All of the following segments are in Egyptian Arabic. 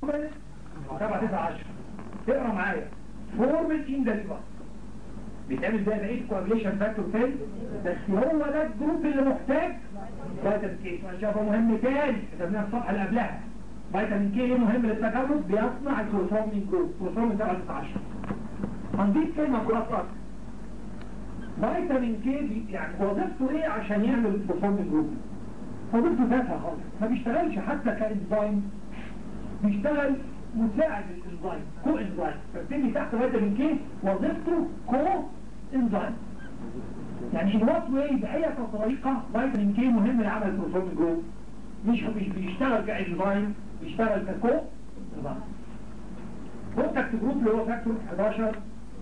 7 9 10 اقرا معايا فورمال اندليفر بيتعمل زي بقيه كوابليشن فاكتور فين بس هو ده الجروب اللي محتاج فيتامين كي انا شايفه مهم تاني كتبناها الصفحه اللي قبلها فيتامين كي ليه مهم للتجلط بيصنع الكلوروفورمين جروب كلوروفورمين 7 9 10 هنضيف كلمه ملخصه فيتامين كي بي- يعني وظيفته ايه عشان يعمل الكلوروفورمين جروب وظيفته تافهه خالص ما بيشتغلش حتى كانزيم بيشتغل مساعد الانزيم كو انزيم فبتيجي تحت فيتامين كي وظيفته كو انزيم يعني الوات واي بأي طريقة فيتامين كي مهم لعمل الكلوروفورم جروب مش مش بيشتغل كانزيم بيشتغل ككو انزيم كونتاكت جروب اللي هو فاكتور 11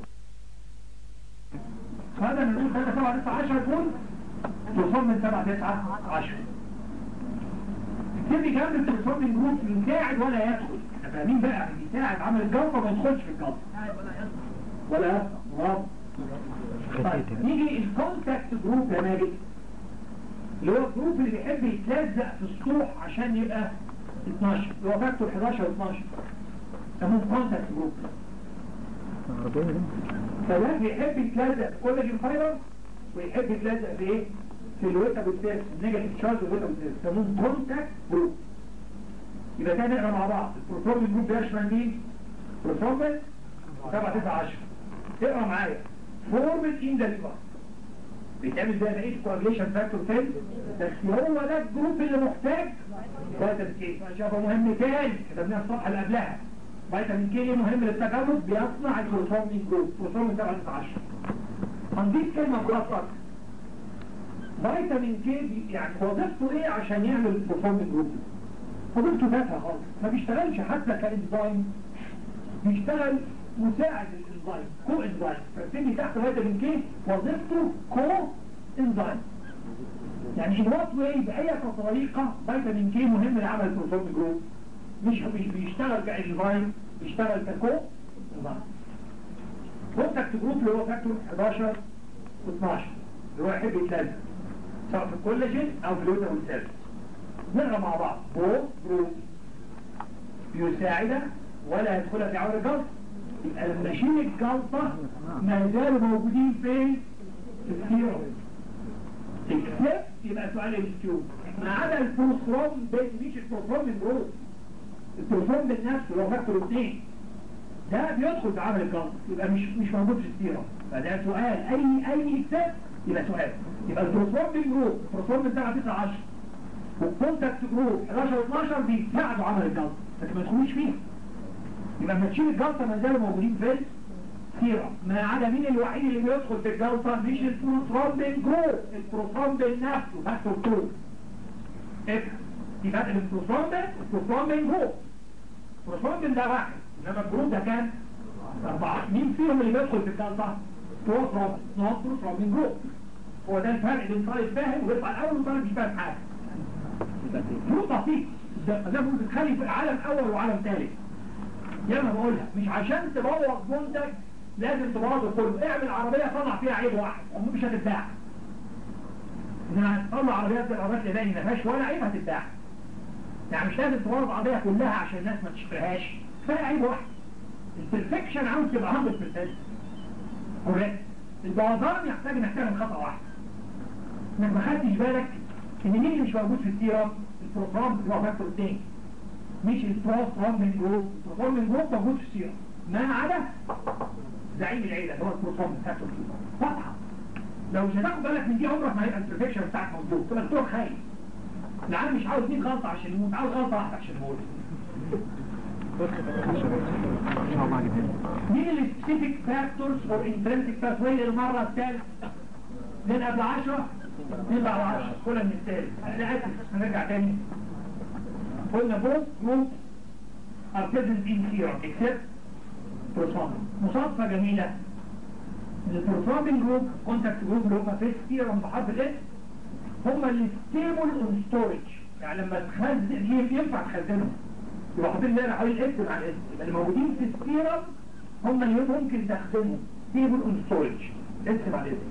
هذا نقول 3 7 9 10 دول كلوروفورم من 7 9 10 تبي جنب التليفون جروب يساعد ولا يدخل احنا فاهمين بقى يساعد عمل الجلطه ما يدخلش في الجلطه ولا يدخل برافو طيب نيجي الكونتاكت جروب يا ماجد اللي هو الجروب اللي بيحب يتلزق في السطوح عشان يبقى 12 اللي هو فاكتور 11 و12 سموه كونتاكت جروب فده بيحب يتلزق في كولاجين فايبر ويحب يتلزق في ايه؟ في الويتا بالسيرس النيجاتيف تشارج والويتا بالسيرس يسموه كونتاكت جروب يبقى تاني نقرا مع بعض البروتوبين جروب بيشمل مين؟ بروتوبين 7 9 10 اقرا معايا فورمال اندليفر بيتعمل زي بقيه كوابليشن فاكتور فين بس هو ده الجروب اللي محتاج فيتامين كي انا شايفه مهم تاني كتبناها الصفحه اللي قبلها فيتامين كي ليه مهم للتجلط بيصنع الكلوروفورمين جروب كلوروفورمين 7 9 10 هنضيف كلمه ملخصه فيتامين كي بي- يعني وظيفته ايه عشان يعمل الكلوروفورمين جروب وظيفته تافهه خالص ما بيشتغلش حتى كانزيم بيشتغل مساعد الانزيم كو انزيم فبتيجي تحت فيتامين كي وظيفته كو انزيم يعني الوات واي بأي طريقة فيتامين كي مهم لعمل الكلوروفورم جروب مش مش بيشتغل كانزيم بيشتغل ككو انزيم كونتاكت جروب اللي هو فاكتور 11 و12 اللي هو يحب يتلازم سواء في الكولاجين او في الويتا والسيل نقرا مع بعض بو جروب بيساعد ولا يدخل في عور الجلطة يبقى لما اشيل الجلطة ما زالوا موجودين فين في السيروم اكسبت يبقى سؤال الكيو ما عدا البروستروم مش البروستروم من جروب البروستروم بالنفس اللي هو فاكتور 2 ده بيدخل في عمل الجلطة يبقى مش مش موجود في السيروم فده سؤال اي اي اكسبت يبقى سؤال يبقى البروستروم من جروب البروستروم من 7 9 10 والكونتاكت جروب 11 و 12 بيساعدوا عمل الجلطة لكن ما يدخلوش فيها يبقى لما تشيل الجلطة ما زالوا موجودين في السيرة ما عدا مين الوحيد اللي بيدخل في الجلطة مش البروترومبين جروب البروترومبين نفسه فاكتور 2 افهم في فرق بين البروترومبين والبروترومبين جروب البروترومبين ده واحد انما الجروب ده كان أربعة مين فيهم اللي بيدخل في الجلطة؟ بروترومبين نوع بروترومبين جروب هو ده الفرق بين طالب فاهم ويطلع الأول وطالب مش فاهم حاجة فروق بسيط ده زي ما قلت تخلي في عالم أول وعالم ثالث ياما بقولها مش عشان تبوظ منتج لازم تبوظه كله اعمل عربية طلع فيها عيب واحد ومش هتتباع انما تطلع عربيات زي العربيات اللي باين ما فيهاش ولا عيب هتتباع يعني مش لازم تبوظ عربية كلها عشان الناس ما تشتريهاش كفايه عيب واحد البرفكشن عاوز تبقى 100% كوريكت البوظان يحتاج انك تعمل خطأ واحد انك ما خدتش بالك ان مين اللي مش موجود في السيرم البروترام اللي هو فاكتور 2 مش البروترام من جروب البروترام من جروب موجود في السيرم ما عدا زعيم العيلة اللي هو البروترام فاكتور 2 واضحة لو مش هتاخد بالك من دي عمرك ما هيبقى البرفكشن بتاعك مظبوط تبقى دكتور خايف العالم مش عاوز 100 غلطة عشان يموت عاوز غلطة واحدة عشان يموت مين السبيسيفيك فاكتورز فور انترنسيك باثوي المرة الثالثة من قبل 10 من بعد 10 كلها من الثالث انا اسف هنرجع تاني قلنا بوث جروب are present in serum except prothrombin مصادفة جميلة ان البروثرومبين جروب كونتاكت جروب اللي هم في السيرم بحرف الاس هم اللي ستيبل اون ستورج يعني لما تخزن ينفع تخزنهم يبقى حاطين لنا حوالي الاس مع الاس يبقى اللي موجودين في السيرم هم اللي ممكن تخزنهم ستيبل اون ستورج اس مع الاس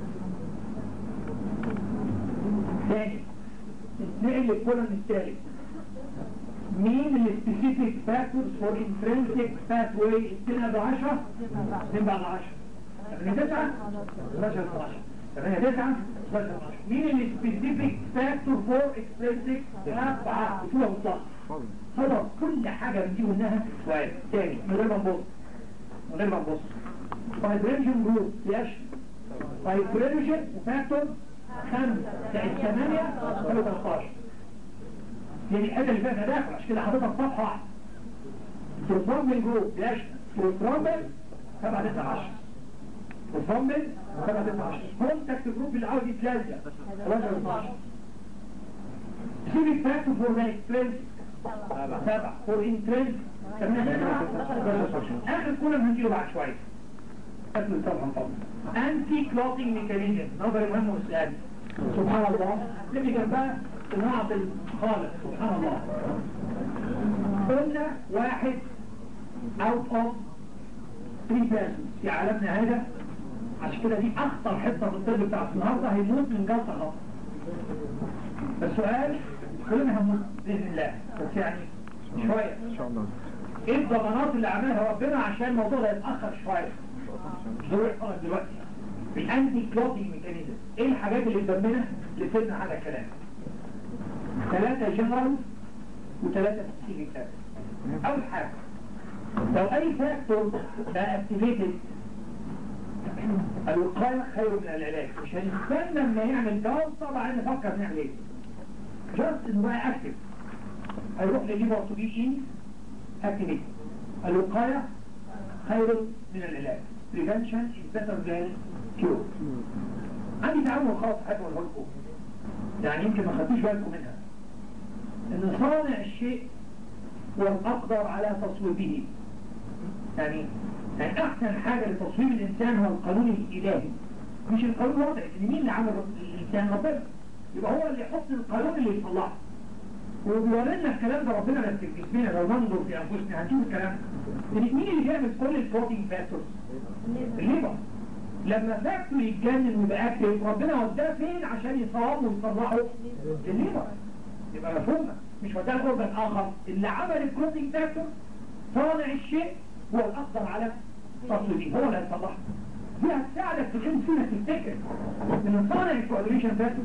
ثاني نتنقل للكولن الثالث مين السبيسيفيك فاكتورز فور انترنسيك باثواي 2 ب 10 2 بعد 10 8 9 11 12 8 9 11 12 مين السبيسيفيك فاكتور فور اكسترنسيك 4 شو هو خلاص كل حاجة بتيجي منها سؤال تاني من غير ما نبص من غير ما نبص فايبريشن جروب ياش فايبريشن وفاكتور 5 زائد 8 13 يعني الحاجة اللي فيها تداخل عشان كده حاططها في صفحة واحدة ترومبل جروب ياش ترومبل 7 9 10 ترومبل 7 9 10 كونتاكت جروب اللي عاوز يتلازق 11 12 سيبك فاكتور فور ذا اكسبرينس سبعة فور انترنس اخر كولم هنجيله بعد شوية قبل طبعا طبعا انتي كلوتينج ميكانيزم نظري مهم وسؤال سبحان الله اللي جنبها صناعة الخالق سبحان الله قلنا واحد اوت اوف 3 بيرسونز في عالمنا هذا عشان كده دي اخطر حته في الطب بتاع النهارده هيموت من جلطه خطر السؤال كلنا هموت باذن الله بس يعني شويه ان شاء الله ايه الضمانات اللي عملها ربنا عشان الموضوع ده يتاخر شويه مش ضروري خالص دلوقتي الانتي كلوتينج ميكانيزم ايه الحاجات اللي تدمنا لسيبنا على الكلام ثلاثه جنرال وثلاثه سبيسيفيك اول حاجه لو اي فاكتور بقى اكتيفيتد الوقايه خير من العلاج مش هنستنى لما يعمل جواب طبعا نفكر نعمل ايه جاست انه بقى اكتف هيروح لليفر تو بي ان اكتيفيتد الوقايه خير من العلاج prevention is better than cure عندي تعامل خاص حاجه اقولها لكم يعني يمكن ما خدتوش بالكم منها ان صانع الشيء هو الاقدر على تصويبه يعني يعني احسن حاجه لتصويب الانسان هو القانون الالهي مش القانون الوضعي لان مين اللي عمل الانسان ربنا يبقى هو اللي يحط القانون اللي يصلحه وبيورينا الكلام ده ربنا بس في جسمنا لو ننظر في انفسنا هنشوف الكلام ده مين اللي بيعمل كل البروتين فاكتورز الليبر لما فاكتور يتجنن ويبقى اكتف ربنا وداه فين عشان يصوابه ويصلحه الليبر يبقى مفهومه مش وداه الاورجن اخر اللي عمل البروتين فاكتور صانع الشيء هو الاقدر على تصويره هو اللي هيصلحه دي هتساعدك في خمس سنة تفتكر من صانع الكواليشن فاكتور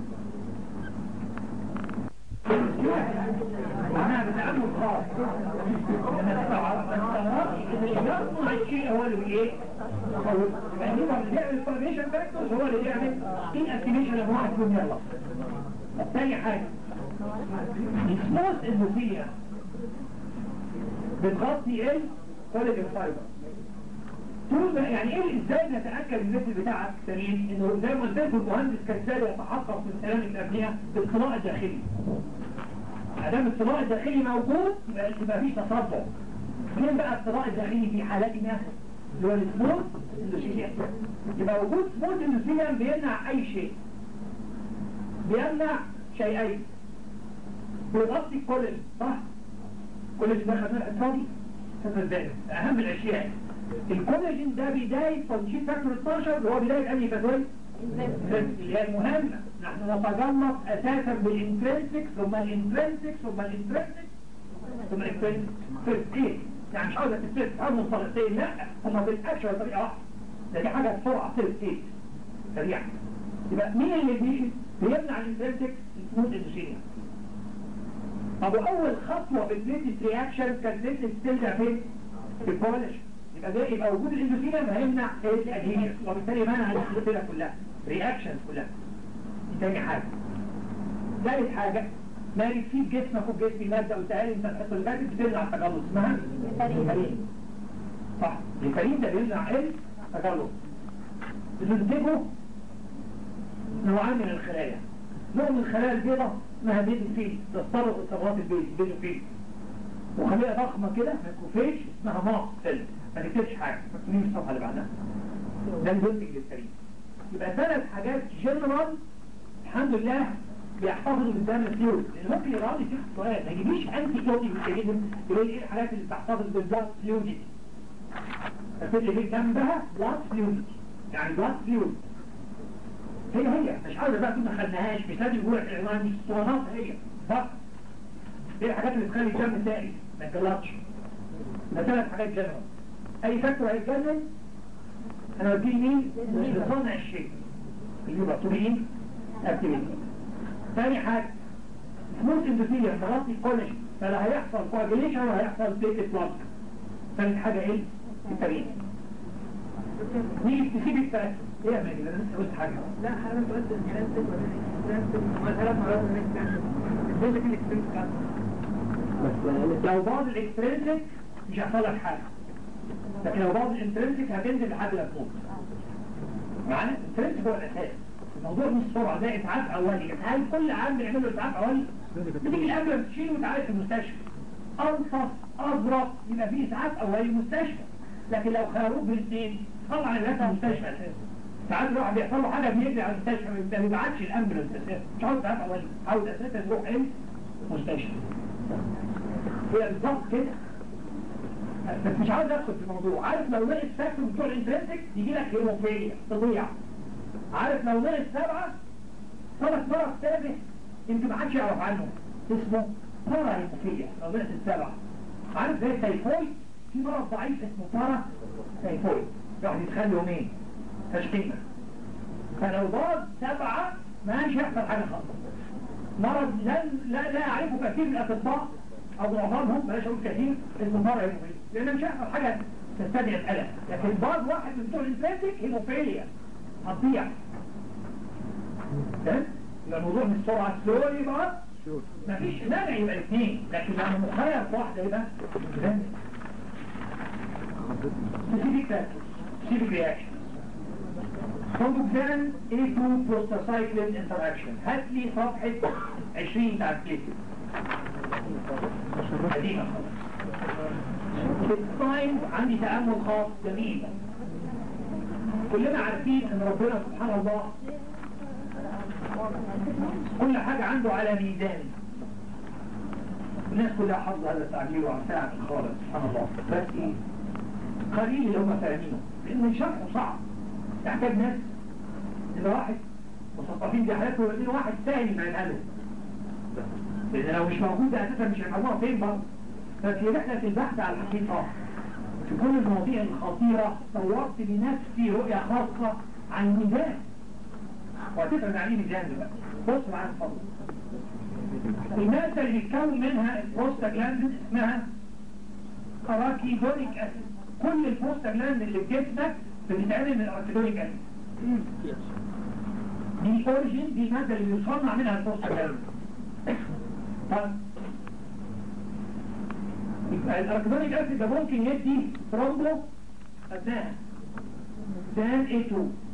معناها بتعامل خاص لما تستوعب ما تستوعبش ان اللي يصنع الشيء هو اللي ايه؟ يعني هو اللي بيعمل الكواليشن فاكتورز هو اللي بيعمل ان استيميشن اوف واحد فيهم يلا تاني حاجة السموث النوفية بتغطي ايه؟ كواليتي فايبر طول ما يعني ايه ازاي نتاكد ان النسل بتاعك سليم انه زي ما قلت لكم المهندس كسال يتحقق من سلامه الابنيه بالاطلاع الداخلي ما دام الاطلاع الداخلي موجود يبقى يبقى فيش تصدع فين بقى الاطلاع الداخلي في حالاتنا اللي هو السموث اندوسيليا يبقى وجود سموث اندوسيليا بيمنع اي شيء بيمنع شيئين بيغطي كل صح كل اللي دخل من الفاضي ازاي اهم الاشياء الكولاجين ده بداية تنشيط فاكتور 12 اللي هو بداية أي فاكتور اللي هي المهمة نحن نتجلط أساسا بالانترنسكس ثم الانترنسكس ثم الانترنسكس ثم الانترنسكس فيرست ايه يعني مش عاوزة تفرس هم طريقتين لا هم بالأكشن طريقة واحدة ده دي حاجة بسرعة فيرست ايه سريع يبقى مين اللي بيجي بيمنع الانترنسكس السموث اندوسينيا طب أول خطوة في البليتس رياكشن كانت لسه ترجع فين؟ في الكواليشن يبقى ده يبقى وجود الاندوثيليوم هيمنع الادهيشن وبالتالي منع السلسله كلها رياكشنز كلها دي تاني حاجه ثالث حاجه ماري في جسمك وفي جسمي ماده قلتها لي انت الحصه اللي فاتت بتمنع التجلط اسمها الفرين صح الفرين ده بيمنع التجلط بتنتجه نوعان من الخلايا نوع من الخلايا البيضاء اسمها بيزوفيل تسترق اصابات البيض بيزوفيل وخليها ضخمة كده ميكروفيج اسمها ماق سيل ما تكتبش حاجة مين الصفحة اللي بعدها ده البيولوجي للسليم يبقى ثلاث حاجات جنرال الحمد لله بيحتفظوا بالدم الفيول لان ممكن يقعد يسيب سؤال ما يجيبليش انتي كلوتي ميكانيزم يقول ايه الحاجات اللي بتحتفظ بالبلاد فلويدتي اللي جه جنبها بلاد فلويدتي يعني بلاد فلويد هي هي مش عاوزه بقى تكون ما خدناهاش مش لازم يقول لك العنوان مش اسطوانات هي فقط ايه الحاجات اللي تخلي الدم سائل ما يتجلطش ده ثلاث حاجات جنرال اي فاكتور هيتجنن انا بديه مين لصنع الشيء اللي يبقى طبيعين اكتيفيتي ثاني حاجه سموث اندوثيليا تغطي الكولاجين فلا هيحصل كواجيليشن ولا هيحصل بليتد بلاد ثالث حاجه ايه الفيتامين نيجي تسيب الثلاث ايه يا ماجد انا لسه قلت حاجه لا حضرتك قلت الانترنت ولا ثلاث مرات من الانترنت ازاي كان الاكسبيرينس بتاعته لو باظ الاكسترنسك مش هيحصل لك حاجه لكن لو باظ الانترنسك هتنزل لحد ما تموت معانا الانترنسك هو الاساس الموضوع مش سرعه ده اسعاف اولي هل كل عام بنعمل له اسعاف اولي بتيجي الامبولانس تشيله وتعالج في المستشفى انفص اضرب يبقى في اسعاف اولي مستشفى لكن لو خيروك بالاثنين طبعا الناس مستشفى اساسا ساعات الواحد بيحصل له حاجه بيجري على المستشفى ما بيبعتش الامبولانس اساسا مش عاوز اسعاف اولي عاوز اساسا يروح ايه مستشفى هي بالظبط كده بس مش عاوز ادخل في الموضوع عارف لو لقيت فاكتور بتوع الانترنسك يجي لك هيموفيليا تضيع عارف لو لقيت سبعه ثلاث مرض تافه يمكن ما حدش يعرف عنه اسمه بارا هيموفيليا لو لقيت السبعه عارف زي التيفويد في مرض ضعيف اسمه بارا تيفويد يقعد يتخلى يومين تشقيمه فلو ضاد سبعه ما هيحصل حاجه خالص مرض لا لا لا يعرفه كثير من الاطباء او معظمهم بلاش اقول كثير اسمه مرض هيموفيليا لان مش هيحصل حاجه تستدعي الالم لكن بعض واحد من بتوع الانفلاتيك هيموفيليا هتضيع فاهم؟ يبقى الموضوع مش سرعه سلو يبقى مفيش مانع يبقى الاثنين لكن لما مخير في واحده يبقى فاهم؟ specific factors specific reactions Conduxan A2 prostacyclin interaction هات لي صفحة 20 بتاع الكليتي قديمة الساينز عندي تأمل خاص جميل كلنا عارفين ان ربنا سبحان الله كل حاجة عنده على ميزان الناس كلها حافظة هذا التعبير وعارفاها من خالص سبحان الله بس ايه قليل اللي هم فاهمينه لان شرحه صعب يحتاج ناس إذا واحد مثقفين دي حالات وبعدين واحد فاهم عن هذا لأن لو مش موجودة أساسا مش هيفهموها فين برضه ففي رحلة البحث على الحقيقة في كل المواضيع الخطيرة طورت بنفسي رؤية خاصة عن الميزان وهتفهم يعني ميزان دلوقتي بص معايا اتفضل المادة اللي بيتكون منها البروستاجلاندين اسمها اراكيدونيك اسيد كل البروستاجلاندين اللي في جسمك بتتعمل من اراكيدونيك اسيد دي الاوريجين دي المادة اللي بيصنع منها البروستاجلاندين طيب يبقى الاركيدونيك اسيد ده ممكن يدي ترومبو ابناء سان A2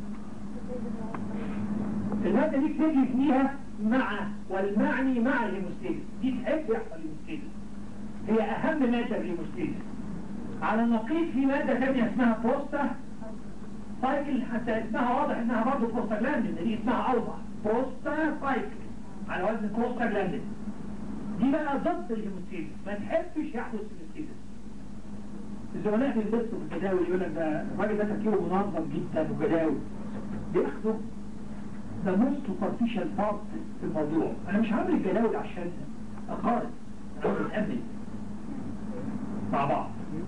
المادة دي بتجي فيها مع والمعني مع الهيموستيزيس دي تحب يحصل هيموستيزيس هي اهم مادة في الهيموستيزيس على النقيض في مادة ثانية اسمها بروستا سايكل حتى اسمها واضح انها برضه بروستاجلاندين دي اسمها اوضح بروستا سايكل على وزن بروستاجلاندين دي بقى ضد الهيموستيزيس ما تحبش يحدث الهيموستيزيس الزملاء في البث والجداول يقول لك ده الراجل ده تفكيره منظم جدا وجداول بياخدوا ده موست سوبرفيشال بارت في الموضوع انا مش عامل الجداول عشان اقارن انا عاوز اتامل مع بعض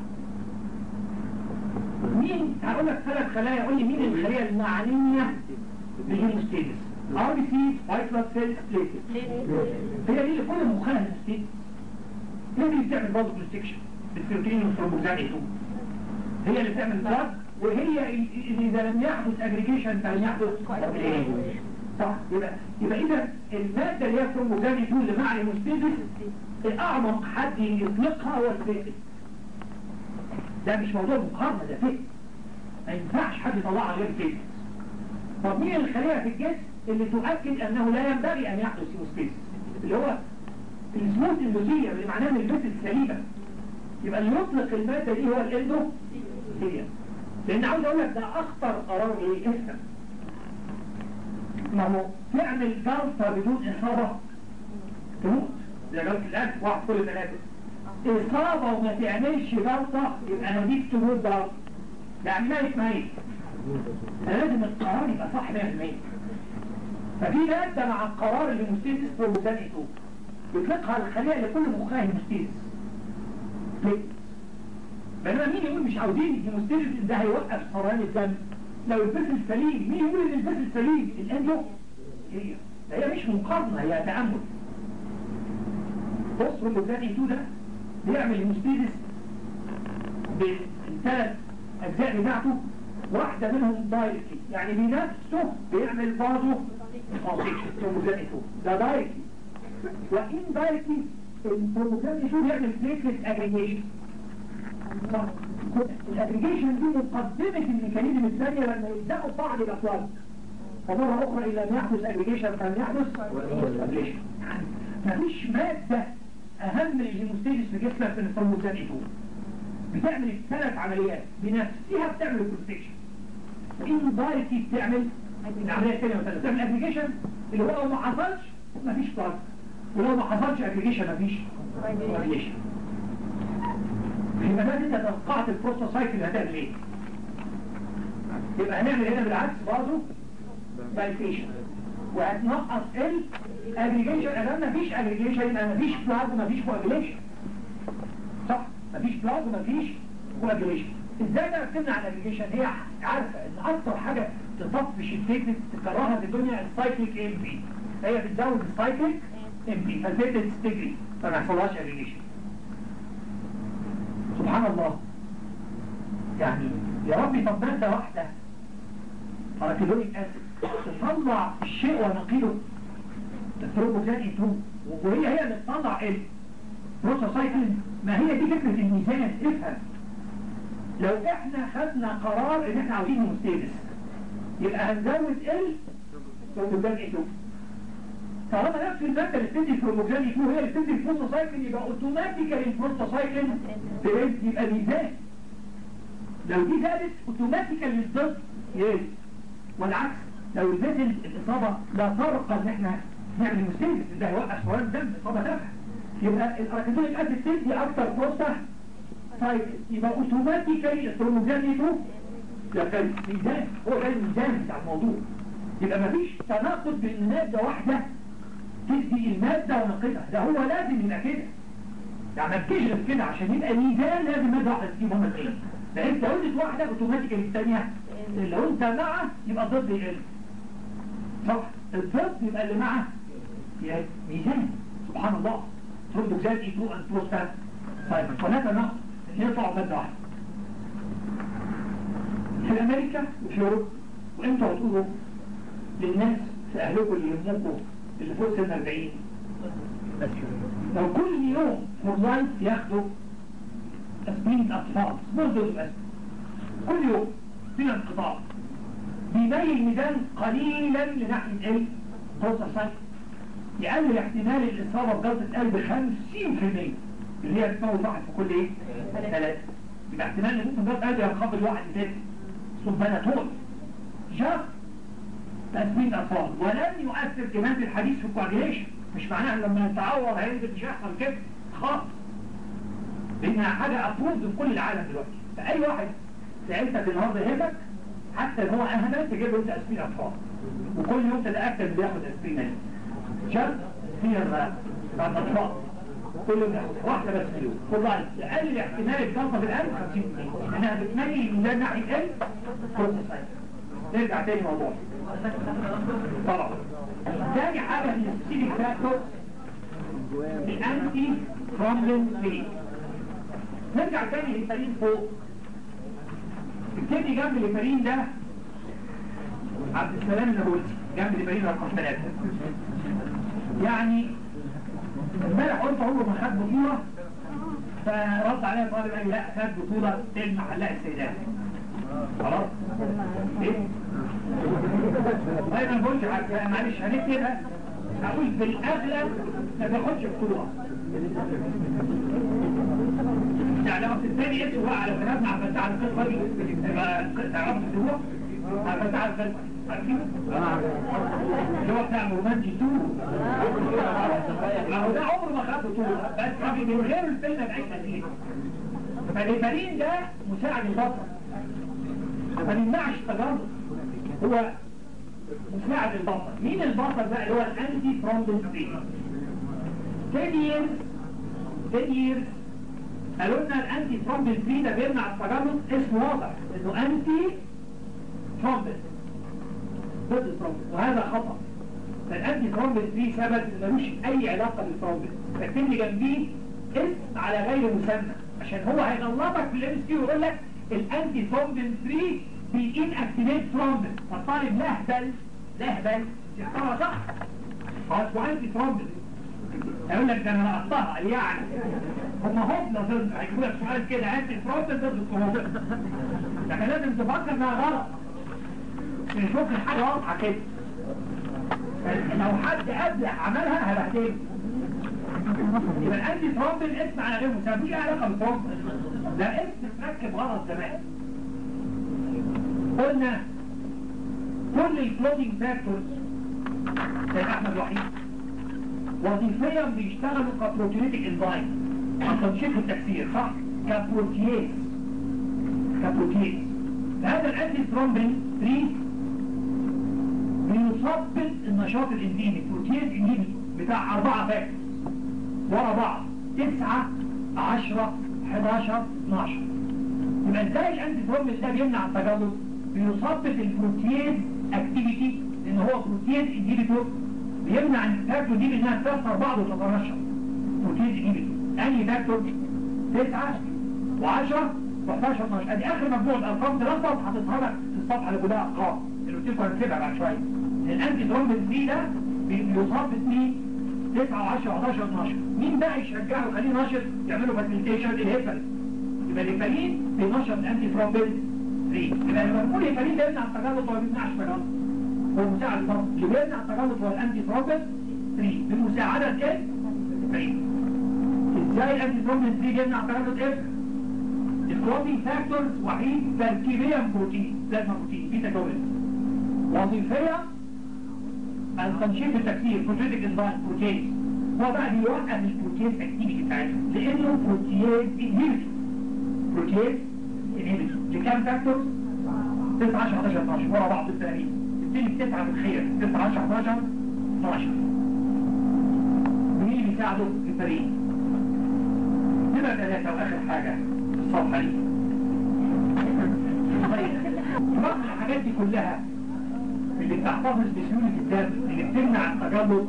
مين هقول لك ثلاث خلايا قول لي مين الخليه المعنيه بالهيموستيزيس ار بي سي وايت بلاد سيل بليتد هي دي اللي كل مخها هيموستيزيس هي دي اللي بتعمل برضه كونستكشن بالسيروتونين والثرومبوكسان 2 هي اللي بتعمل بلاد وهي اللي اذا لم يحدث اجريجيشن فلم يحدث صح يبقى يبقى اذا الماده اللي هي الثرومبوكسان 2 اللي مع الهيموستيزيس الاعمق حد يطلقها هو الفكر ده مش موضوع مقارنه ده فكر ما ينفعش حد يطلعها غير فكر طب مين الخليه في الجسم اللي تؤكد انه لا ينبغي ان يحدث هيموستيزيس اللي هو السموث اندوثيليا اللي معناه ان البيت السليمه يبقى اللي يطلق الماده دي هو الاندوثيليا لان عاوز اقول لك ده اخطر قرار ايه افهم ما هو تعمل جلطه بدون اصابه تموت زي جلطه القلب واحد كل المنافذ اصابه وما تعملش جلطه يبقى نتيجه تموت جلطه يعني ميت ميت لازم القرار يبقى صح 100% ففي مادة مع القرار اللي مستيسس بروموزان 2 يطلقها الخلية اللي كل مخها هيموستيز بينما مين يقول مش عاوزين الهيموستيز ده هيوقف سرطان الدم لو الفصل سليم مين يقول ان الفصل سليم الاندو هي هي مش مقارنة هي تأمل بص والمجال ايتو ده بيعمل هيموستيز بالثلاث اجزاء بتاعته واحدة منهم دايركتي يعني بنفسه بيعمل بازو كونسيكشن والمجال ايتو ده دايركتي وإن دايركتي البروجرام ايتو بيعمل بليتلت اجريجيشن الاجريجيشن دي مقدمة الميكانيزم الثانية لما يبدأوا بعض الأطوال ومرة أخرى إن لم يحدث اجريجيشن فلم يحدث ابليشن مفيش مادة أهم للهيموستيجس في جسمك من الفرموزان إيتو بتعمل الثلاث عمليات بنفسها بتعمل الكونستيكشن وإن دايركتي بتعمل العملية الثانية والثالثة بتعمل اجريجيشن اللي هو لو ما حصلش مفيش بلازما ولو ما حصلش اجريجيشن مفيش ابليشن يبقى ده انت توقعت البروستوسايكل هتعمل ايه يبقى هنعمل هنا بالعكس برضه دايفيشن وهتنقص الاجريجيشن اذا مفيش اجريجيشن يبقى مفيش بلازما مفيش كواجيليشن صح مفيش بلازما مفيش كواجيليشن ازاي بقى بتمنع الاجريجيشن هي عارفه ان اكتر حاجه تطفش التكنيك تكرهها في الدنيا السايكليك ام بي هي بتزود السايكليك ام بي فالبيت تجري فما يحصلهاش اجريجيشن سبحان الله يعني يا ربي طب مادة واحدة أراكيدونيك أسيد تطلع الشيء ونقيله الثروبوزان إيتون وهي هي اللي تطلع البروتوسايكل ما هي دي فكرة الميزان افهم لو احنا خدنا قرار ان احنا عاوزين مستيبس يبقى هنزود ال ثروبوزان إيتون طالما نفس المادة اللي بتدي الكروموجين يكون هي اللي بتدي البروتوسايكل يبقى اوتوماتيكالي البروتوسايكل تريد يبقى ميزان لو دي زادت اوتوماتيكالي الضد يقل والعكس لو زادت الاصابة لا ترقى ان احنا نعمل مستيبس ده هيوقف سواد دم اصابة تافهه يبقى الاراكيدونيك اسيد تدي اكتر بروستا سايكل يبقى اوتوماتيكالي الكروموجين يكون يبقى ميزان هو ده الميزان بتاع الموضوع يبقى مفيش تناقض بين مادة واحدة تدي المادة ونقدها ده هو لازم يبقى كده يعني ما تجيش غير كده عشان يبقى ميزان لازم مادة واحدة تجيب هما الاثنين لان انت قلت واحدة اوتوماتيكالي الثانية لو انت مع يبقى ضد يقل صح الضد يبقى اللي معه يبقى ميزان سبحان الله تربوكسات اي 2 ان بروستات طيب فلا تناقض ان يطلع مادة واحدة في امريكا وفي اوروبا وانتوا هتقولوا للناس في اهلكم اللي يهمكم اللي فوق سن 40 لو كل يوم فور لايف ياخدوا تسمية اطفال سمول دوز بس كل يوم بلا انقطاع بيميل ميزان قليلا لناحية ايه؟ توصل سايكل يقلل احتمال الاصابة بجلطة قلب 50% اللي هي بتموت واحد في كل ايه؟ ثلاثة يبقى احتمال ان ممكن جلطة قلب ينخفض واحد ثاني سبحانه جاب تسمية أطفال ولن يؤثر كمان في الحديث في الكواجيليشن مش معناها لما يتعور هينزل مش هيحصل كده خالص لأنها حاجة أفروض في كل العالم دلوقتي فأي واحد في عيلتك النهارده يهمك حتى ان هو أهمل تجيب له أنت أسبرين أطفال وكل يوم تتأكد بياخد أسبرين شرط فيها الرأب بعد الأطفال كل يوم ياخد واحدة بس في اليوم كل واحد يقلل احتمال الجلطة في القلب 50% انها بتميل من ناحية ال بروسيسايد نرجع تاني موضوع طبعا تاني حاجة من السيليك فاكتور الانتي ترومبين فري نرجع تاني للفرين فوق التاني جنب الفرين ده عبد السلام النابلسي جنب الفرين رقم ثلاثة يعني امبارح قلت عمره ما خد بطولة فرد عليا طالب قال لي لا خد بطولة تلمع حلاق السيدات خلاص ايه طيب انا بقولش حاجة معلش هنكتبها هقول بالاغلب ما تاخدش بطولة يعني لما الثاني اسمه بقى على كلام مع فتاة على القصة دي تعرفوا الاسبوع مع فتاة على القصة عارفين؟ اللي هو بتاع رومانتي 2 ما هو ده عمره ما خد بطولة بس من غير الفيلم بعيد فيه فالهيبرين ده مساعد البطل ما نمنعش التجارب هو مساعد البطل مين البطل بقى اللي هو الانتي ترومبين فري 10 years 10 years قالوا لنا الانتي ثرومبين 3 ده بيمنع التجلط اسمه واضح انه انتي ثرومبين ضد الثرومبين وهذا خطأ فالانتي ثرومبين 3 ثبت ملوش اي علاقة بالثرومبين فاكتب لي جنبيه اسم على غير مسمى عشان هو هيغلطك في الام اس كيو ويقول لك الانتي ثرومبين 3 بيين اكتيفيت ثرومبين فالطالب لهبل لهبل يختارها صح هو اسمه انتي ثرومبين يقول لك ده انا نقطها يعني هم هبله ضد هيجيبوا لك سؤال كده انتي ثرومبين ضد الثرومبين لكن لازم تفكر انها غلط نشوف الحاجه واضحه كده لو حد ابلح عملها هبهدله يبقى الانتي ثرومبين اسم على غير مسمى مفيش علاقه بالثرومبين ده اسم مركب غلط زمان قلنا كل الكلودينج فاكتورز زي احمد وحيد وظيفيا بيشتغلوا كبروتينيتك انزايم عن تنشيط التكسير صح كبروتياز كبروتياز فهذا الانتي ثرومبين 3 بيثبط النشاط الانزيمي بروتياز انهيبيتور بتاع أربعة فاكتورز ورا بعض تسعة عشرة 11 12 يبقى ازاي الانتي ثرومبين ده بيمنع التجلط بيثبط البروتياز اكتيفيتي لان هو بروتياز انهيبيتور بيمنع الفاكتور دي بانها تكسر بعض وتترشح بروتياز انهيبيتور انهي فاكتور 9 و10 و11 12 ادي اخر مجموعه ارقام تلخبط هتظهر لك في الصفحه اللي كلها ارقام اللي قلت لكم هنسيبها بعد شويه الانتي ثرومبين دي ده بيثبط مين 9 و10 و11 12 مين بقى يشجعه يخليه ناشط يعملوا فاسيليتيشن الهيبرين يبقى الهيبرين بينشط الانتي ثرومبين 3 يبقى لما نقول الهيبرين ده يمنع التجلط وما بيمنعش تجلط هو مساعد الفرق اللي بيمنع التجلط هو الانتي ثرومبين 3 بمساعدة ايه؟ الهيبرين ازاي الانتي ثرومبين 3 بيمنع التجلط ايه؟ الكلوتين فاكتورز وحيد تركيبيا بروتين لازم بروتين بيتا كوبل وظيفيا التنشيط التكسير بروتيتك انزايم بروتين هو بقى بيوقف البروتيز اكتيفيتي بتاعتها لانه بروتيز انهيبيتور بروتيز انهيبيتور لكام فاكتور 9 10 11 12 ورا بعض التقريب تبتدي بتسعة بالخير 9 10 11 12 مين اللي بيساعده الفريق نبقى ثلاثة واخر حاجة الصفحة دي طيب رغم الحاجات دي كلها اللي بتحتفظ بسيولة الدم اللي بتمنع التجلط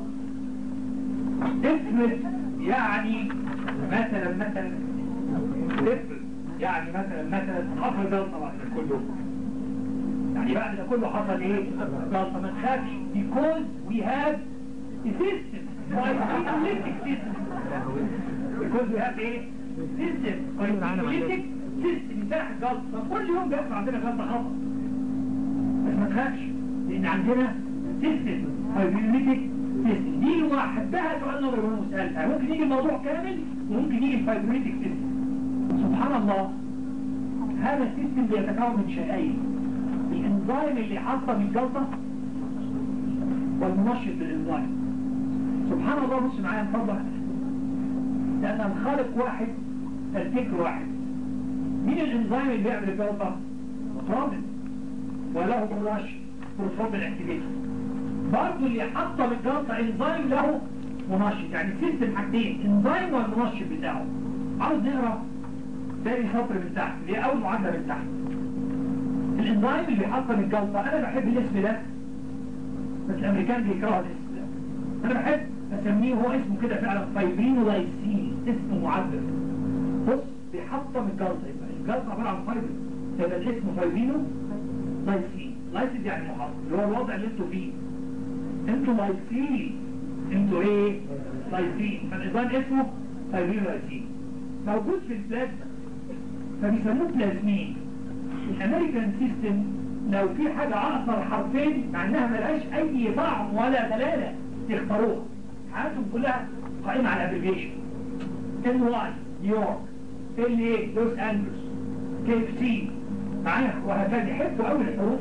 افرض يعني مثلا مثلا افرض يعني مثلا مثلا حصل جلطة بعد ده كله يعني بعد ده كله حصل ايه جلطة ما تخافش because we have a system phytolytic system because we have ايه system phytolytic system مساحة جلطة كل يوم بيحصل عندنا جلطة خطأ بس ما تخافش لان عندنا سيستم فايبريليتك سيستم دي لوحدها سؤال نظري وانا مسألة ممكن يجي الموضوع كامل وممكن يجي الفايبريليتك سيستم سبحان الله هذا السيستم بيتكون من شيئين الانزيم اللي حاطه من الجلطة والمنشط للانزيم سبحان الله بص معايا نفضل لان الخالق واحد الفكر واحد مين الانزيم اللي بيعمل الجلطة؟ رابط وله منشط بروتروبين اكتيفيشن برضه اللي حطم الجلطة انزيم له منشط يعني سيستم حاجتين انزيم والمنشط بتاعه عاوز نقرا تاني سطر من تحت اللي هي اول معادله من تحت الانزيم اللي بيحطم الجلطة انا بحب الاسم ده بس الامريكان بيكرهوا الاسم ده انا بحب اسميه هو اسمه كده فعلا فايبرينولايسين اسمه معبر بص بيحطم الجلطة يبقى الجلطة عبارة عن فايبر يبقى الاسم فايبرينو لايسين لايسين يعني محطم اللي هو الوضع اللي انتوا فيه انتوا لايسين انتوا ايه لايسين فالنظام اسمه فايبرينولايسين موجود في البلازما فبيسموه بلازمين الامريكان سيستم لو في حاجة اقصر حرفين مع انها ملهاش اي طعم ولا دلالة يختاروها حياتهم كلها قائمة على الابريفيشن ان واي نيويورك ال اي لوس انجلوس كي اف سي معايا وهكذا يحبوا قوي الحروف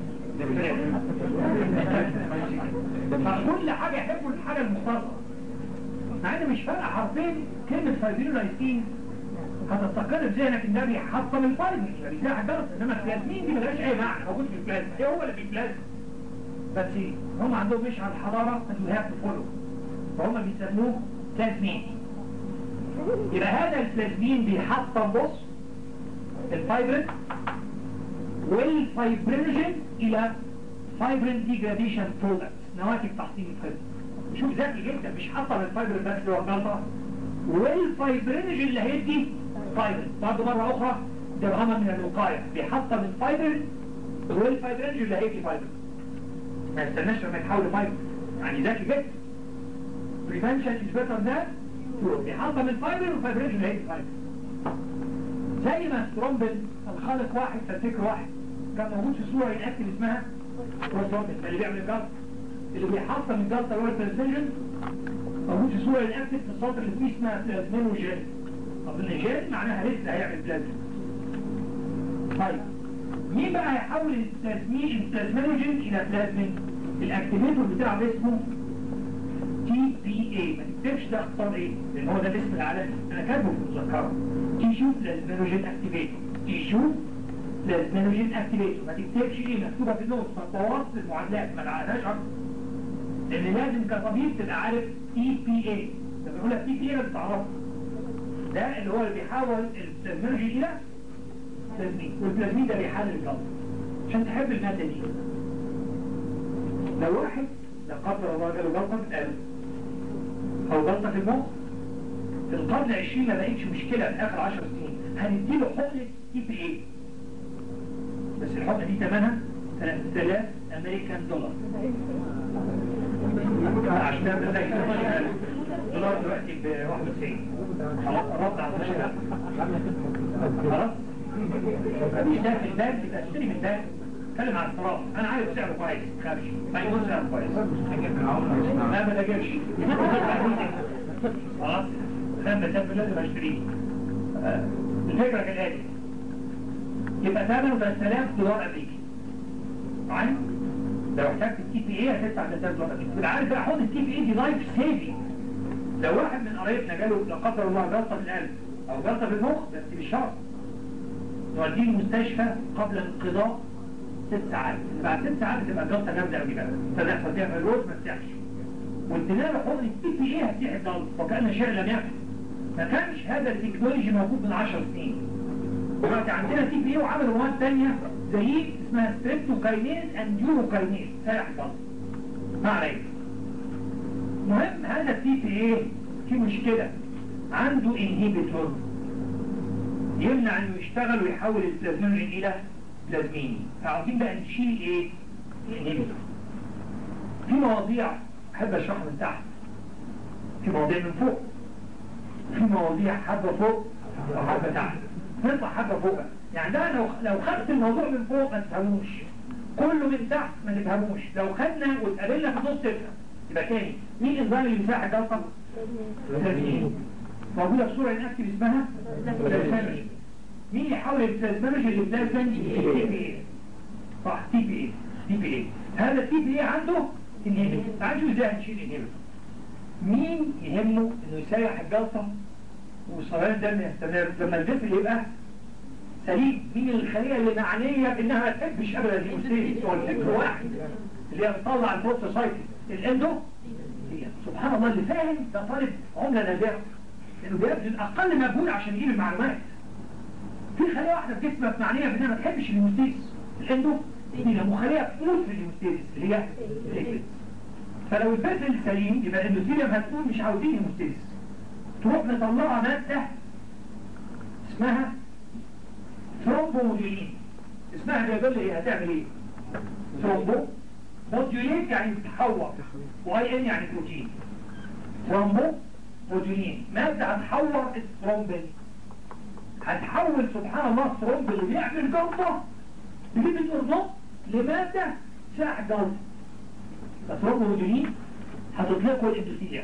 فكل حاجة يحبوا الحاجة المختصرة مع ان مش فارقة حرفين كلمة فايبرينولايسين هتستقر في ذهنك ان ده بيحطم الفايبر يعني ده حاجة انما البلازمين دي ملهاش اي معنى موجود في البلازما ايه هو اللي في البلازما بس هم عندهم مش على الحضارة and we have to follow فهم بيسموه بلازمين يبقى هذا البلازمين بيحطم بص الفايبرين والفايبرينوجين الى فايبرين ديجراديشن برودكت نواتج تحطيم الفايبرين شوف ذكي جدا مش حطم الفايبرين بس اللي هو الجلطه والفايبرينوجين اللي هيدي فايبرين برضه مره اخرى ده رغم من الوقايه بيحطم الفايبرين والفايبرينوجين اللي هيدي فايبرين ما يستناش لما يتحول لفايبرين يعني ذكي جدا prevention is better than cure بيحطم الفايبر والفايبرينوجين اللي هيدي فايبرين زي ما سترومبل الخالق واحد فالفكر واحد كان موجود في صورة ينأكد اسمها بروسترومبل اللي بيعمل الجلطة اللي بيحطم الجلطة اللي هو البلازمينجن موجود في صورة ينأكد في السطر اللي فيه اسمها بلازمينوجين أظن جين معناها لسه هيعمل بلازم طيب مين بقى هيحول البلازميشن البلازمينوجين إلى بلازمين الأكتيفيتور بتاعه اسمه تي بي اي ما تكتبش ده اختصار ايه لان هو ده الاسم العالمي انا كاتبه في المذكره تيشو بلازمينوجين اكتيفيتور تيشو بلازمينوجين اكتيفيتور ما تكتبش ايه مكتوبه في النوت ما تبوظش المعادلات ما لعناش اكتر لان لازم كطبيب تبقى عارف تي بي اي لما بقول لك تي بي اي لازم تعرفه ده اللي هو اللي بيحول البلازمينوجين الى بلازمين والبلازمين ده بيحلل الجلطه عشان تحب الماده دي لو واحد لا قدر الله جاله جلطه في القلب او جلطه في المخ في القرن العشرين ما بقتش مشكله في اخر 10 سنين هنديله حقنه تي بي اي بس الحقنه دي ثمنها 3000 امريكان دولار عشان تعمل زي دولار دلوقتي ب 91 خلاص قربت على 12000 خلاص مفيش ده في البنك يبقى اشتري من البنك اتكلم على الصراف انا عارف سعره كويس ما تخافش هيكون سعره كويس لا ما تجيبش خلاص خمسة سنة لازم اشتريه آه، الفكرة كالآتي يبقى ثمنه 3000 دولار امريكي معايا لو احتجت التي بي اي هتدفع 3000 دولار امريكي تبقى عارف بقى حوض التي بي اي دي لايف سيفنج لو واحد من قرايبنا جاله لا قدر الله جلطه في القلب او جلطه في المخ بس مش شرط نوديه المستشفى قبل انقضاء ست ساعات بعد ست ساعات بتبقى الجلطه جامده قوي بقى فيحصل فيها فيروس ما تسيحش وادينا له حقن التي بي اي هتسيح الجلطه وكان شيء لم يكن ما كانش هذا التكنولوجي موجود من 10 سنين دلوقتي عندنا تي بي اي وعملوا مواد ثانيه زي اسمها ستريبتوكاينيز اند يوروكاينيز سارح الجلطه ما عليك مهم هذا التي بي اي في مشكله عنده انهيبيتور يمنع انه يشتغل ويحول البلازمين الى بلازميني فعاوزين بقى نشيل ايه الانهيبيتور في مواضيع احب اشرحها من تحت في مواضيع من فوق في مواضيع حبه فوق وحبه تحت نطلع حبه فوق بقى. يعني ده لو لو خدت الموضوع من فوق ما تفهموش كله من تحت ما تفهموش لو خدنا واتقابلنا في النص تفهم يبقى تاني مين النظام اللي بيساعد الجلطه؟ البلازمين موجوده في صوره انكتف اسمها بلازمين مين يحول البلازمينوجين لبلازمين تي بي اي صح تي بي اي تي بي اي هذا التي بي اي عنده انهيبيتور تعالوا نشوف ازاي هنشيل انهيبيتور مين يهمه انه يسيح الجلطه وصلاه الدم يستمر لما الجسم يبقى سليم مين الخليه اللي معنيه بانها ما تحبش ابدا الهيموستاسيس هو الفكر واحد اللي هي بتطلع البروتوسايت الاندو سبحان الله اللي فاهم ده طالب عمله نادره لانه بيبذل اقل مجهود عشان يجيب المعلومات في خليه واحده في جسمك معنيه بانها ما تحبش الهيموستاسيس الاندو دي لما خليه تموت في الهيموستاسيس اللي هي الإكليس. فلو البذل سليم يبقى الاندوثيليوم هتكون مش عاوزين هيموستاسيس تروح مطلعه ماده اسمها ثرومبوموديولين اسمها بيدل ايه هتعمل ايه ثرومبو موديولين يعني تتحور واي ان يعني بروتين ثرومبو موديولين مادة هتحور الثرومبين هتحول سبحان الله الثرومب اللي بيعمل جلطة تجيب الارضاء لمادة ساع جلطة الثرومبو موديولين هتطلقه الاندوثيليا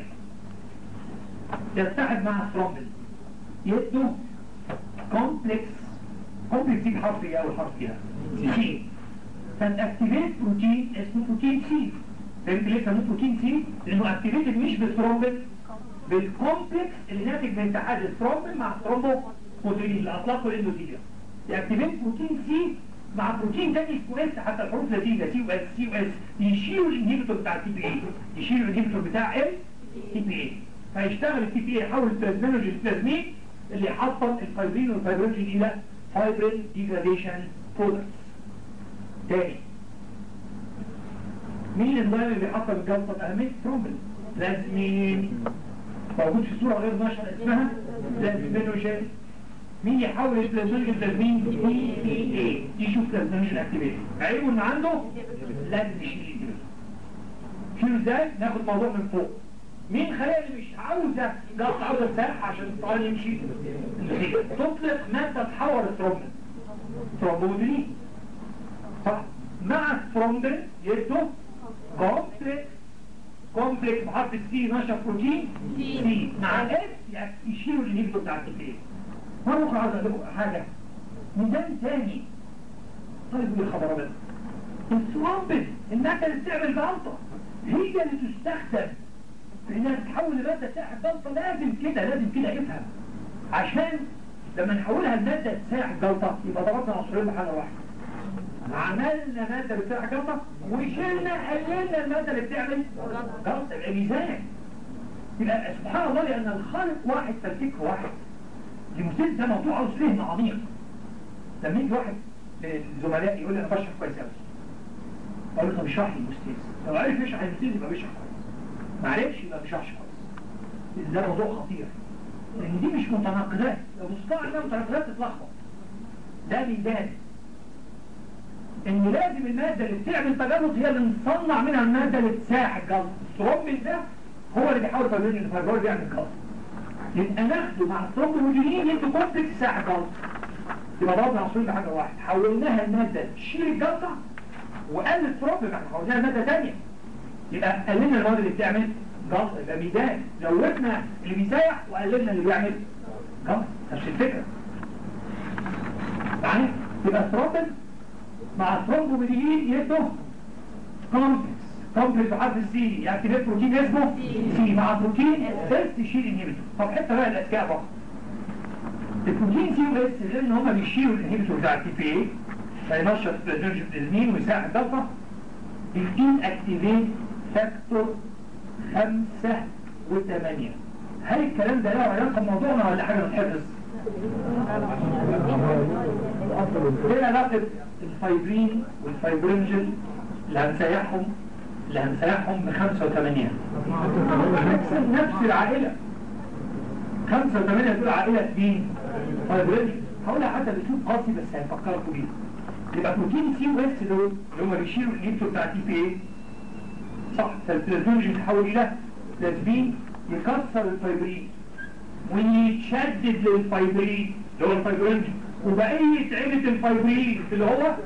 يتحد مع الثرومبين يدوا كومبلكس كومبلكس دي بحرف ايه اول حرف فيها سي فالاكتيفيت بروتين اسمه بروتين سي فهمت ليه سموه بروتين سي لانه اكتيفيتد مش بالثرومبين بالكومبلكس اللي ناتج من اتحاد الثرومبين مع الثرومبو بروتين اللي اطلقه الاندوثيليا ياكتيفيت بروتين سي مع بروتين تاني اسمه اس حتى الحروف لذيذه سي واس سي واس يشيلوا الانهيبيتور بتاع التي بي اي يشيلوا الانهيبيتور بتاع ال تي بي اي فيشتغل التي بي يحول البلازمينوجين للبلازمين اللي يحطم الفايبرين والفايبروجين الى فايبرين ديجراديشن برودكتس تاني مين الانزيم اللي بيحطم الجلطه باهميه ترومبل بلازمين موجود في صوره غير نشره اسمها بلازمينوجين مين يحول البلازمينوجين لبلازمين دي بي اي دي شوف بلازمينوجين اكتيفيتي عيبه ان عنده لازم يشيل الانتباه شيله ازاي ناخد موضوع من فوق مين خلايا اللي مش عاوزه جلطه عاوزه تسرح عشان الطعام يمشي تطلق ماده تحور الترومبل ترومبولين صح مع الترومبل يدوا كومبلكس كومبلكس بحرف السي نشر بروتين سي مع الاس يشيلوا الانهبيتور بتاع الكتاب مرة أخرى عاوز أقول لكم حاجة ميزان تاني طيب الخبر ده الترومبل المادة اللي بتعمل جلطة هي اللي تستخدم في انها تتحول لمادة تساعد جلطة لازم كده لازم كده افهم عشان لما نحولها لمادة تساعد جلطة يبقى ضربنا عنصرين بحاجة واحدة عملنا مادة بتساعد جلطة وشلنا قللنا المادة اللي بتعمل جلطة يبقى ميزان يبقى سبحان الله لأن الخالق واحد فالفكر واحد المثير ده موضوع عاوز فهم عميق لما يجي واحد من الزملاء يقول لي انا بشرح كويس قوي اقول له طب اشرح لي الاستاذ لو عرف يشرح الاستاذ يبقى بيشرح كويس ما عرفش يبقى ما بيشرحش كويس ده موضوع خطير لان دي مش متناقضات لو بصيت على متناقضات تتلخبط ده ميزان ان لازم الماده اللي بتعمل تجلط هي اللي نصنع منها الماده اللي تساعد الجلط الثرومبين ده هو اللي بيحاول يفرمين الفايبر بيعمل جلط يبقى ناخده مع الثرومبوجينين يدوا كومبلكس ساعة جلطة يبقى ضربنا عصرين بحاجة واحد حولناها المادة تشيل الجلطة وقلل الثرومب احنا حولناها مادة تانية يبقى قللنا المواد اللي بتعمل جلطة يبقى ميزان زودنا اللي بيسيح وقللنا اللي بيعمل جلطة نفس الفكرة يعني يبقى الثرومب مع الثرومبوجينين يدوا كومبلكس كومبلكس بحرف السي يأكتيفيت بروتين اسمه سي مع بروتين اس تشيل انهبيتور طب حتى بقى الاذكياء بقى البروتين سي واس غير ان هم بيشيلوا الانهبيتور بتاع التي بي اي فينشط الجنجب الزمين ويساعد الجلطه بيدين اكتيفيت فاكتور خمسة وثمانية هل الكلام ده له علاقة بموضوعنا ولا حاجة بتحفظ؟ ايه علاقة الفايبرين والفايبرينجل اللي هنسيحهم اللي هنسيحهم بخمسة وثمانية نفس نفس العائلة خمسة وثمانية دول عائلة مين؟ فايبرينجل هقولها حتى باسلوب قاسي بس هيفكركم بيه يبقى بروتين سي واس دول اللي هم بيشيلوا الانيبتور بتاع تي بي اي صح فالبلازمين يتحول الى بلازمين يكسر الفايبرين ويتشدد للفايبرين اللي هو الفايبرينجل وبقية عيلة الفايبرين اللي هو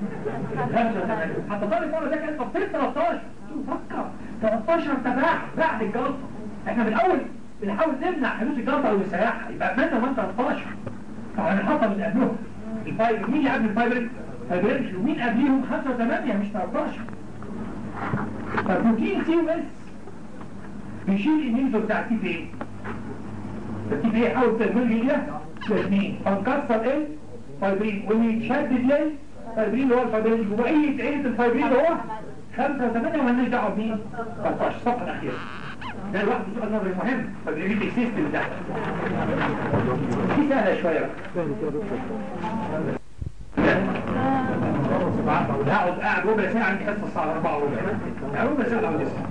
حتى طالب مرة ده كان تفصيل 13 فكر 13 تباع بعد الجلطة احنا من الاول بنحاول نمنع حدوث الجلطة والسياحة يبقى ماذا من 13 فهنحطها من قبلهم الفايبر مين اللي قبل الفايبر فايبرينجل ومين قبليهم 5 و8 مش 13 فبروتين سي بس بيشيل الانهيبيتور بتاع التي بي اي التي بي اي حاول تدمج الى اثنين فنكسر ايه فايبرين ويتشدد ليه فايبرين اللي هو الفايبرين وبقية عيلة الفايبرين اللي هو خمسة وثمانية ومالناش دعوة بمين 13 الصفحة الأخيرة ده الواحد سؤال نظري مهم فايبرين السيستم ده دي سهلة شوية بقى هقعد قاعد ربع ساعة عندي حصة الساعة 4 وربع يعني ربع ساعة لو لسه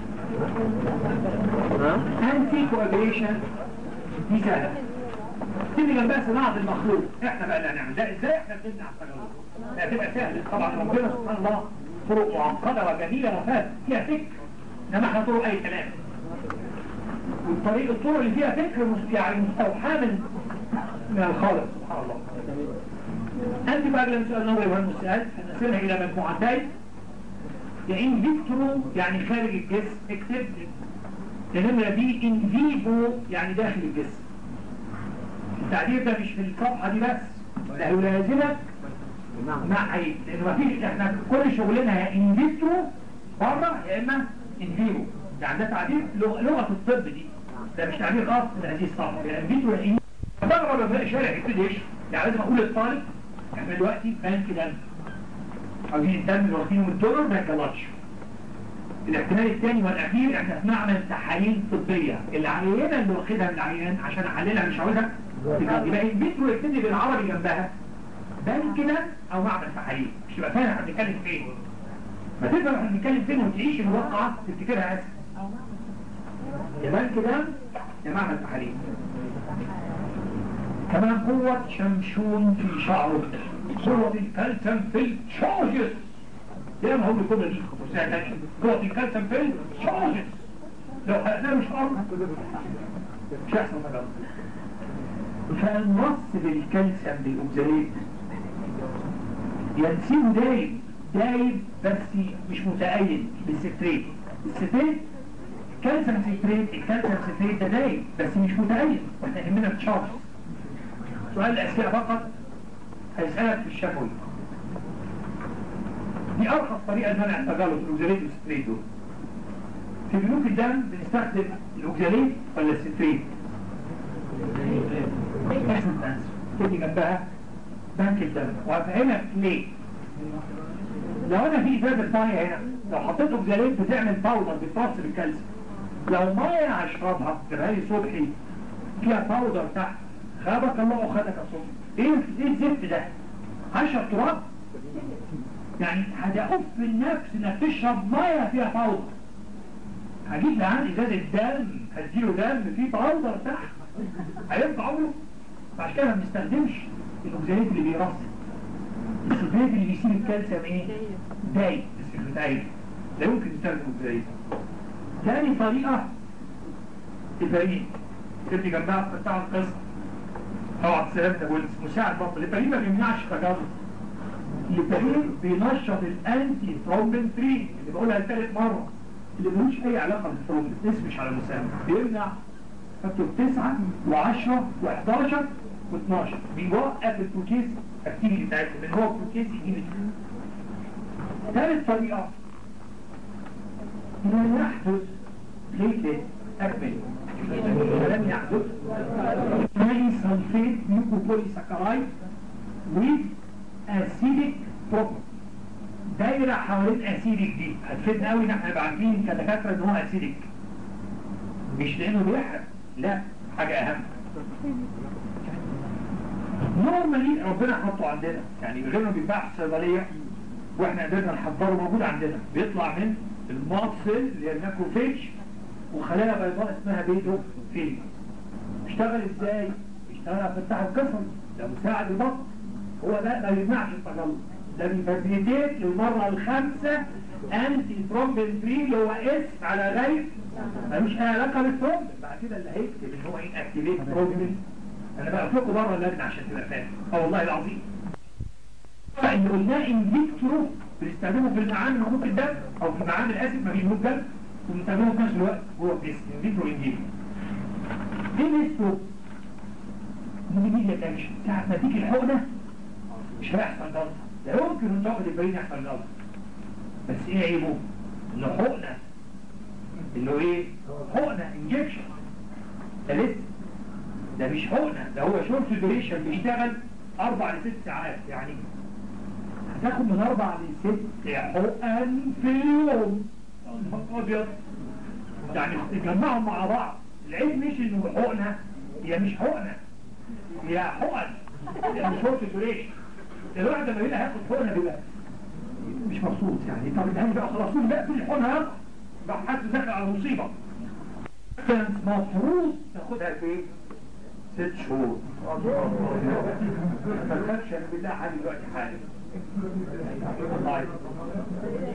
انتي كوابريشن دي سهلة تيجي جنبها صناعة المخلوق احنا بقى اللي هنعمل ده ازاي احنا بنبني على التجارب لا تبقى سهلة طبعا ربنا سبحان الله طرق معقدة وجميلة وفاة فيها فكر انما احنا طرق اي كلام والطريق الطرق اللي فيها فكر مس- يعني مستوحاة من من الخالق سبحان الله انت بقى لما سؤال نظري مهم السؤال هنقسمها الى مجموعتين يا ان فيكترو يعني خارج الجسم اكتب النمرة دي ان فيفو يعني داخل الجسم التعبير ده مش في الصفحة دي بس ده يلازمك مع عيب لان مفيش احنا كل شغلنا يا ان فيترو بره يا اما ان فيفو يعني ده تعبير لغ- لغة الطب دي ده مش تعبير خاص بهذه الصفحة يا ان فيترو يا ان طبعا لما بلاقي شارع يبتدي يشرب يعني لازم اقول للطالب احنا دلوقتي بنك دم عاوزين الدم اللي واخدينه من الدولار ما يتجلطش الاحتمال الثاني والاخير احنا بنعمل تحاليل طبيه العينه اللي واخدها من العيان عشان احللها مش عاوزها يبقى ان فيترو يبتدي بالعربي جنبها بان كده او معمل تحاليل مش تبقى فاهم احنا بنتكلم فين ما تفهم احنا بنتكلم فين وتعيش الواقعه تفتكرها اسهل يا بان كده يا معمل تحاليل كمان قوة شمشون في شعره قوة الكالسيوم في الشارجز ليه ما هم كل دي مساعد تاني قوة الكالسيوم في الشارجز لو حقنا مش أرض مش هيحصل حاجة فالنص بالكالسيوم بالأوكزاليت ينسيه دايب دايب بس مش متأيد بالستريت الستريت كالسيوم ستريت الكالسيوم ستريت ده دايب بس مش متأيد واحنا يهمنا التشارجز سؤال الأسئلة فقط هيسألك في الشفوي دي أرخص طريقة لمنع التجلط الأوكزاليت والستريت دول في بنوك الدم بنستخدم الأوكزاليت ولا الستريت؟ احسن تنسى تدي جنبها بنك الدم وهفهمك ليه لو انا في ازازه ميه هنا لو حطيت اوكزاليت بتعمل باودر بتفصل الكالسيوم لو ميه هشربها جبهه لي صبحي فيها باودر تحت خابك الله وخدك يا صبحي ايه ايه الزفت ده هشرب تراب يعني هتقف النفس انك تشرب ميه فيها باودر هجيب لعندي ازازه دم هديله دم فيه باودر تحت هينفع عمره فعشان كده ما بنستخدمش الاوكزاليت اللي بيرص السلفيت اللي بيسيب الكالسيوم ايه دايب بس مش متعيد لا يمكن تستخدم اوكزاليت تاني طريقه البريد تبني جنبها بتاع القسط اوعى تسلم ده مساعد بطل البريد ما بيمنعش تجلط البريد بينشط الانتي ثرومبين 3 اللي بقولها لثالث مره اللي ملوش اي علاقه بالثرومبين اسمش على المسمى بيمنع فاكتور 9 و10 و11 و12 بيوقف البروتيز اكتيفيتي بتاعتهم اللي هو بروتيز انهيبيتور ثالث طريقه ان يحدث بليتلت اكمل لم يحدث مالي سلفيت ميوكوبولي ساكرايد with acidic property دايره حوالين اسيدك دي هتفيدنا قوي ان احنا نبقى عارفين كدكاتره ان هو اسيدك مش لانه بيحرق لا حاجه اهم نورمالي ربنا حطه عندنا يعني غير انه بيتباع في الصيدليه واحنا قدرنا نحضره موجود عندنا بيطلع من المافصل اللي هي الماكروفيج وخلايا بيضاء اسمها بيدو فيل اشتغل ازاي؟ اشتغل على فتح القسم ده مساعد البطن هو ده ما يمنعش التجلط ده بيفاسيليتيت للمره الخامسه انتي ثرومبين 3 اللي هو اس على غير ملوش اي علاقه بالثرومبين بعد كده اللي هيكتب ان هو ايه اكتيفيت ثرومبين انا بقى لكم بره اللجنه عشان تبقى فاهم اه والله العظيم فاللي قلناه ان فيكترو بنستخدمه في المعامل هبوط الدم او في المعامل اسف ما بيهبوط دم وبنستخدمه في نفس الوقت جوه الجسم ان فيكترو ان فيكترو ايه ميزته؟ immediate اكشن ساعة ما تيجي الحقنة مش هيحصل جلطة لا يمكن ان تاخد البرين يحصل جلطة بس ايه عيبه؟ انه حقنة انه ايه؟ حقنة انجكشن ده لسه ده مش حقنة ده هو شورت دوريشن بيشتغل اربع لست ساعات يعني هتاخد من اربع لست حقن في اليوم يا نهار ابيض يعني تجمعهم مع بعض العيب مش انه حقنة هي مش حقنة هي حقن هي مش شورت دوريشن الواحد لما يلاقي هياخد حقنة بيبقى مش مبسوط يعني طب الهاني بقى خلاص لا كل حقنة هياخد بقى حد داخل على مصيبة كانت مفروض تاخدها في ايه؟ ست شهور ما تخافش انا بالله حالي دلوقتي حالي طيب